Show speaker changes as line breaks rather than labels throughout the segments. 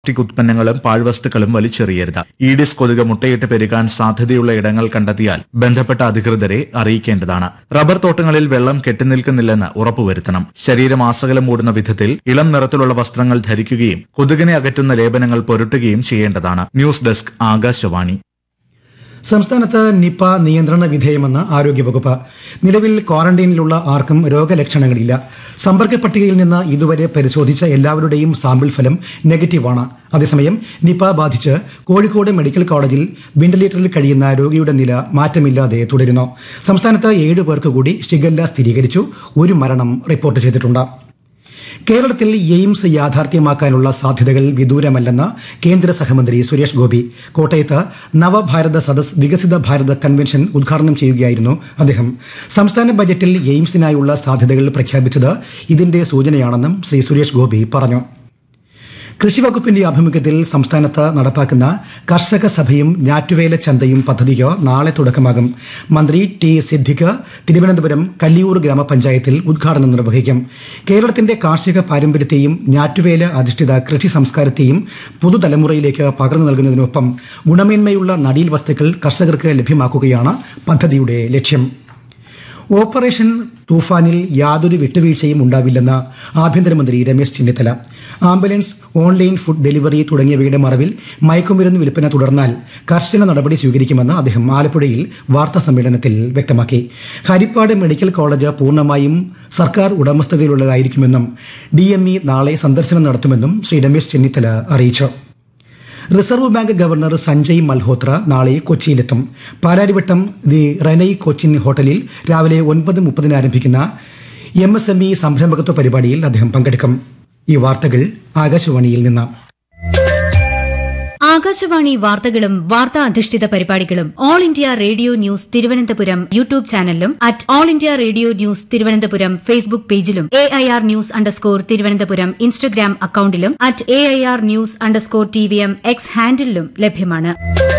plastic ഉത്പന്നങ്ങളും പാഴ്വസ്തുക്കളും വലിച്ചെറിയരുത് Aedes കൊതുക് മുട്ടയിട്ട് പെരുകാൻ സാധ്യതയുള്ള ഇടങ്ങൾ കണ്ടെത്തിയാൽ ബന്ധപ്പെട്ട അധികൃതരെ അറിയിക്കേണ്ടതാണ് റബ്ബർ തോട്ടങ്ങളിൽ വെള്ളം കെട്ടിനിൽക്കുന്നില്ലെന്ന് ഉറപ്പുവരുത്തണം ശരീരം ആസകലം മൂടുന്ന വിധത്തിൽ ഇളം നിറത്തിലുള്ള വസ്ത്രങ്ങൾ ധരിക്കുകയും കൊതുകിനെ അകറ്റുന്ന ലേപനങ്ങൾ പുരട്ടുകയും ചെയ്യേണ്ടതാണ് ന്യൂസ് ഡെസ്ക് ആകാശവാണി
സംസ്ഥാനത്ത് നിപ നിയന്ത്രണ വിധേയമെന്ന് ആരോഗ്യവകുപ്പ് നിലവിൽ ക്വാറന്റൈനിലുള്ള ആർക്കും രോഗലക്ഷണങ്ങളില്ല സമ്പർക്ക പട്ടികയിൽ നിന്ന് ഇതുവരെ പരിശോധിച്ച എല്ലാവരുടെയും സാമ്പിൾ ഫലം നെഗറ്റീവാണ് അതേസമയം നിപ ബാധിച്ച് കോഴിക്കോട് മെഡിക്കൽ കോളേജിൽ വെന്റിലേറ്ററിൽ കഴിയുന്ന രോഗിയുടെ നില മാറ്റമില്ലാതെ തുടരുന്നു സംസ്ഥാനത്ത് ഏഴ് പേർക്ക് കൂടി ഷിഗല്ല സ്ഥിരീകരിച്ചു ഒരു മരണം റിപ്പോർട്ട് ചെയ്തിട്ടുണ്ട് കേരളത്തിൽ എയിംസ് യാഥാർത്ഥ്യമാക്കാനുള്ള സാധ്യതകൾ വിദൂരമല്ലെന്ന് കേന്ദ്ര സഹമന്ത്രി സുരേഷ് ഗോപി കോട്ടയത്ത് നവഭാരത സദസ് വികസിത ഭാരത കൺവെൻഷൻ ഉദ്ഘാടനം ചെയ്യുകയായിരുന്നു അദ്ദേഹം സംസ്ഥാന ബജറ്റിൽ എയിംസിനായുള്ള സാധ്യതകൾ പ്രഖ്യാപിച്ചത് ഇതിന്റെ സൂചനയാണെന്നും ശ്രീ സുരേഷ് ഗോപി പറഞ്ഞു കൃഷിവകുപ്പിന്റെ ആഭിമുഖ്യത്തിൽ സംസ്ഥാനത്ത് നടപ്പാക്കുന്ന കർഷക സഭയും ഞാറ്റുവേല ചന്തയും പദ്ധതിക്ക് നാളെ തുടക്കമാകും മന്ത്രി ടി സിദ്ദിഖ് തിരുവനന്തപുരം കല്ലിയൂർ ഗ്രാമപഞ്ചായത്തിൽ ഉദ്ഘാടനം നിർവഹിക്കും കേരളത്തിന്റെ കാർഷിക പാരമ്പര്യത്തെയും ഞാറ്റുവേല അധിഷ്ഠിത കൃഷി സംസ്കാരത്തെയും പുതുതലമുറയിലേക്ക് പകർന്നു നൽകുന്നതിനൊപ്പം ഗുണമേന്മയുള്ള നടീൽ വസ്തുക്കൾ കർഷകർക്ക് ലഭ്യമാക്കുകയാണ് പദ്ധതിയുടെ ലക്ഷ്യം ഓപ്പറേഷൻ തൂഫാനിൽ യാതൊരു വിട്ടുവീഴ്ചയും ഉണ്ടാവില്ലെന്ന് ആഭ്യന്തരമന്ത്രി Ramesh Chennithala ambulance online food delivery തുടങ്ങിയവയുടെ മറവിൽ മയക്കുമരുന്ന് വിൽപ്പന തുടർന്നാൽ കർശന നടപടി സ്വീകരിക്കുമെന്ന് അദ്ദേഹം ആലപ്പുഴയിൽ വാർത്താ സമ്മേളനത്തിൽ വ്യക്തമാക്കി ഹരിപ്പാട് മെഡിക്കൽ കോളേജ് പൂർണ്ണമായും സർക്കാർ ഉടമസ്ഥതയിലുള്ളതായിരിക്കുമെന്നും ഡി നാളെ സന്ദർശനം നടത്തുമെന്നും ശ്രീ രമേശ് ചെന്നിത്തല അറിയിച്ചു reserve bank governor Sanjay Malhotra നാളെ കൊച്ചിയിലെത്തും പാലാരിവട്ടം ദി റെനൈ കൊച്ചിൻ ഹോട്ടലിൽ രാവിലെ ഒൻപത് മുപ്പതിന് ആരംഭിക്കുന്ന എം എസ് എം ഇ സംരംഭകത്വ പരിപാടിയിൽ അദ്ദേഹം പങ്കെടുക്കും ഈ വാർത്തകൾ ആകാശവാണിയിൽ നിന്ന്
ആകാശവാണി വാർത്തകളും വാർത്താ അധിഷ്ഠിത പരിപാടികളും all India radio news Thiruvananthapuram YouTube ചാനലിലും at all India radio news Thiruvananthapuram Facebook പേജിലും A I R news underscore Thiruvananthapuram Instagram അക്കൌണ്ടിലും at A I R news underscore T V M X ഹാൻഡിലും ലഭ്യമാണ്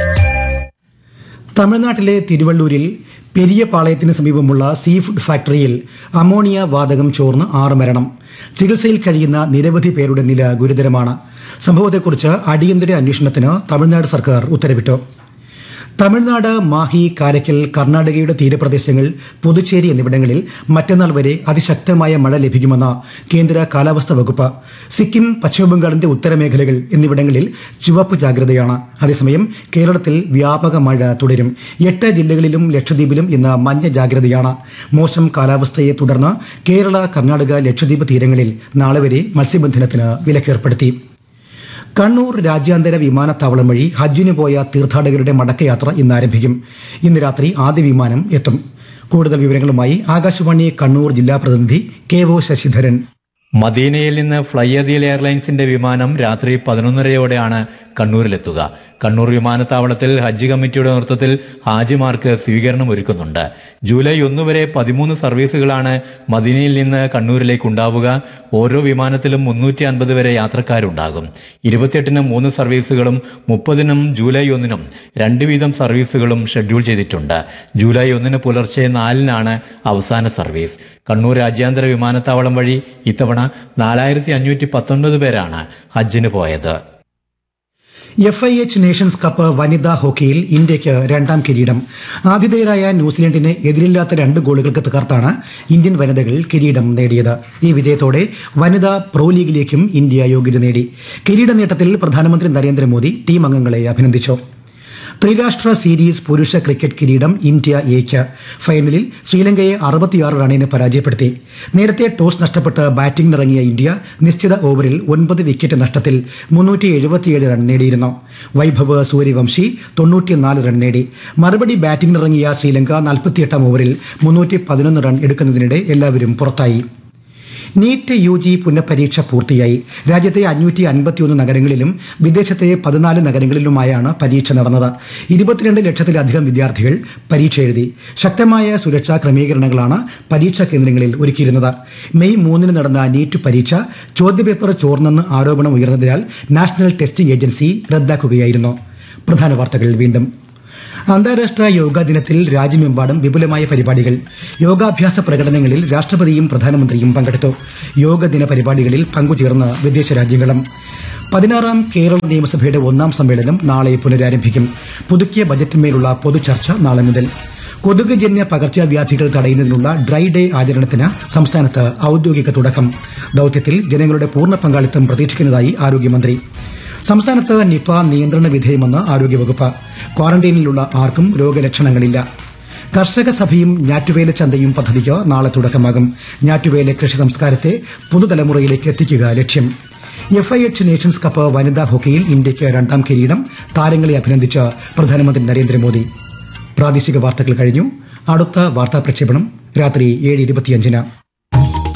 തമിഴ്നാട്ടിലെ തിരുവള്ളൂരിൽ പെരിയ പാളയത്തിന് സമീപമുള്ള സീ ഫുഡ് ഫാക്ടറിയിൽ അമോണിയ വാതകം ചോർന്ന് ആറ് മരണം ചികിത്സയിൽ കഴിയുന്ന നിരവധി പേരുടെ നില ഗുരുതരമാണ് സംഭവത്തെക്കുറിച്ച് അടിയന്തര അന്വേഷണത്തിന് തമിഴ്നാട് സർക്കാർ ഉത്തരവിട്ടു തമിഴ്നാട് മാഹി കാരയ്ക്കൽ കർണാടകയുടെ തീരപ്രദേശങ്ങൾ പുതുച്ചേരി എന്നിവിടങ്ങളിൽ മറ്റന്നാൾ വരെ അതിശക്തമായ മഴ ലഭിക്കുമെന്ന് കേന്ദ്ര കാലാവസ്ഥാ വകുപ്പ് സിക്കിം പശ്ചിമബംഗാളിന്റെ ഉത്തരമേഖലകൾ എന്നിവിടങ്ങളിൽ ചുവപ്പ് ജാഗ്രതയാണ് അതേസമയം കേരളത്തിൽ വ്യാപക മഴ തുടരും എട്ട് ജില്ലകളിലും ലക്ഷദ്വീപിലും ഇന്ന് മഞ്ഞ ജാഗ്രതയാണ് മോശം കാലാവസ്ഥയെ തുടർന്ന് കേരള കർണാടക ലക്ഷദ്വീപ് തീരങ്ങളിൽ നാളെ വരെ മത്സ്യബന്ധനത്തിന് വിലക്കേർപ്പെടുത്തി കണ്ണൂർ രാജ്യാന്തര വിമാനത്താവളം വഴി ഹജ്ജിന് പോയ തീർത്ഥാടകരുടെ മടക്കയാത്ര ഇന്ന് ആരംഭിക്കും ഇന്ന് രാത്രി ആദ്യ വിമാനം എത്തും കൂടുതൽ വിവരങ്ങളുമായി ആകാശവാണി കണ്ണൂർ ജില്ലാ പ്രതിനിധി കെ ഒ ശശിധരൻ
മദീനയിൽ നിന്ന് ഫ്ലൈ അദീൽ എയർലൈൻസിന്റെ വിമാനം രാത്രി പതിനൊന്നരയോടെയാണ് കണ്ണൂരിലെത്തുക കണ്ണൂർ വിമാനത്താവളത്തിൽ ഹജ്ജ് കമ്മിറ്റിയുടെ നേതൃത്വത്തിൽ ഹാജിമാർക്ക് സ്വീകരണം ഒരുക്കുന്നുണ്ട് ജൂലൈ ഒന്ന് വരെ പതിമൂന്ന് സർവീസുകളാണ് മദീനയിൽ നിന്ന് കണ്ണൂരിലേക്ക് ഉണ്ടാവുക ഓരോ വിമാനത്തിലും മുന്നൂറ്റി അൻപത് വരെ യാത്രക്കാരുണ്ടാകും ഇരുപത്തിയെട്ടിന് മൂന്ന് സർവീസുകളും മുപ്പതിനും ജൂലൈ ഒന്നിനും രണ്ട് വീതം സർവീസുകളും ഷെഡ്യൂൾ ചെയ്തിട്ടുണ്ട് ജൂലൈ ഒന്നിന് പുലർച്ചെ നാലിനാണ് അവസാന സർവീസ് കണ്ണൂർ രാജ്യാന്തര വിമാനത്താവളം വഴി ഇത്തവണ നാലായിരത്തി അഞ്ഞൂറ്റി പത്തൊൻപത് പേരാണ് ഹജ്ജിന് പോയത്
F I H nations cup വനിതാ ഹോക്കിയിൽ ഇന്ത്യയ്ക്ക് രണ്ടാം കിരീടം ആതിഥേയരായ ന്യൂസിലൻഡിനെ എതിരില്ലാത്ത രണ്ട് ഗോളുകൾക്ക് തകർത്താണ് ഇന്ത്യൻ വനിതകൾ കിരീടം നേടിയത് ഈ വിജയത്തോടെ വനിതാ പ്രോ ലീഗിലേക്കും ഇന്ത്യ യോഗ്യത നേടി കിരീട നേട്ടത്തിൽ പ്രധാനമന്ത്രി നരേന്ദ്രമോദി ടീം അംഗങ്ങളെ അഭിനന്ദിച്ചു ത്രിരാഷ്ട്ര സീരീസ് പുരുഷ ക്രിക്കറ്റ് കിരീടം ഇന്ത്യ എക്ക് ഫൈനലിൽ ശ്രീലങ്കയെ അറുപത്തിയാറ് റണ്ണിന് പരാജയപ്പെടുത്തി നേരത്തെ ടോസ് നഷ്ടപ്പെട്ട് ബാറ്റിംഗിനിറങ്ങിയ ഇന്ത്യ നിശ്ചിത ഓവറിൽ ഒൻപത് വിക്കറ്റ് നഷ്ടത്തിൽ മുന്നൂറ്റി എഴുപത്തിയേഴ് റൺ നേടിയിരുന്നു വൈഭവ് സൂര്യവംശി തൊണ്ണൂറ്റിനാല് റൺ നേടി മറുപടി ബാറ്റിംഗിനിറങ്ങിയ ശ്രീലങ്ക നാൽപ്പത്തിയെട്ടാം ഓവറിൽ മുന്നൂറ്റി പതിനൊന്ന് റൺ എടുക്കുന്നതിനിടെ എല്ലാവരും പുറത്തായി നീറ്റ് യു ജി പുനഃപരീക്ഷ പൂർത്തിയായി രാജ്യത്തെ അഞ്ഞൂറ്റി അൻപത്തിയൊന്ന് നഗരങ്ങളിലും വിദേശത്തെ പതിനാല് നഗരങ്ങളിലുമായാണ് പരീക്ഷ നടന്നത് ഇരുപത്തിരണ്ട് ലക്ഷത്തിലധികം വിദ്യാർത്ഥികൾ പരീക്ഷ എഴുതി ശക്തമായ സുരക്ഷാ ക്രമീകരണങ്ങളാണ് പരീക്ഷാ കേന്ദ്രങ്ങളിൽ ഒരുക്കിയിരുന്നത് മെയ് മൂന്നിന് നടന്ന നീറ്റ് പരീക്ഷ ചോദ്യപേപ്പർ ചോർന്നെന്ന് ആരോപണം ഉയർന്നതിനാൽ നാഷണൽ ടെസ്റ്റിംഗ് ഏജൻസി റദ്ദാക്കുകയായിരുന്നു പ്രധാന വാർത്തകൾ വീണ്ടും അന്താരാഷ്ട്ര യോഗാ ദിനത്തിൽ രാജ്യമെമ്പാടും വിപുലമായ പരിപാടികൾ യോഗാഭ്യാസ പ്രകടനങ്ങളിൽ രാഷ്ട്രപതിയും പ്രധാനമന്ത്രിയും പങ്കെടുത്തു യോഗ ദിന പരിപാടികളിൽ പങ്കുചേർന്ന് വിദേശ രാജ്യങ്ങളും പതിനാറാം കേരള നിയമസഭയുടെ ഒന്നാം സമ്മേളനം നാളെ പുനരാരംഭിക്കും പുതുക്കിയ ബജറ്റിന്മേലുള്ള പൊതുചർച്ച നാളെ മുതൽ കൊതുക് ജന്യ പകർച്ചവ്യാധികൾ തടയുന്നതിനുള്ള ഡ്രൈ ഡേ ആചരണത്തിന് സംസ്ഥാനത്ത് ഔദ്യോഗിക തുടക്കം ദൌത്യത്തിൽ ജനങ്ങളുടെ പൂർണ്ണ പങ്കാളിത്തം പ്രതീക്ഷിക്കുന്നതായി ആരോഗ്യമന്ത്രി സംസ്ഥാനത്ത് നിപ നിയന്ത്രണ വിധേയമെന്ന് ആരോഗ്യവകുപ്പ് ക്വാറന്റൈനിലുള്ള ആർക്കും രോഗലക്ഷണങ്ങളില്ല കർഷക സഭയും ഞാറ്റുവേല ചന്തയും പദ്ധതിക്ക് നാളെ തുടക്കമാകും ഞാറ്റുവേല കൃഷി സംസ്കാരത്തെ പുതുതലമുറയിലേക്ക് എത്തിക്കുക ലക്ഷ്യം F I H nations cup വനിതാ ഹോക്കിയിൽ ഇന്ത്യയ്ക്ക് രണ്ടാം കിരീടം താരങ്ങളെ അഭിനന്ദിച്ച് പ്രധാനമന്ത്രി നരേന്ദ്രമോദി പ്രാദേശിക വാർത്തകൾ കഴിഞ്ഞു അടുത്ത വാർത്താ പ്രക്ഷേപണം രാത്രി ഏഴ് ഇരുപത്തിയഞ്ചിന്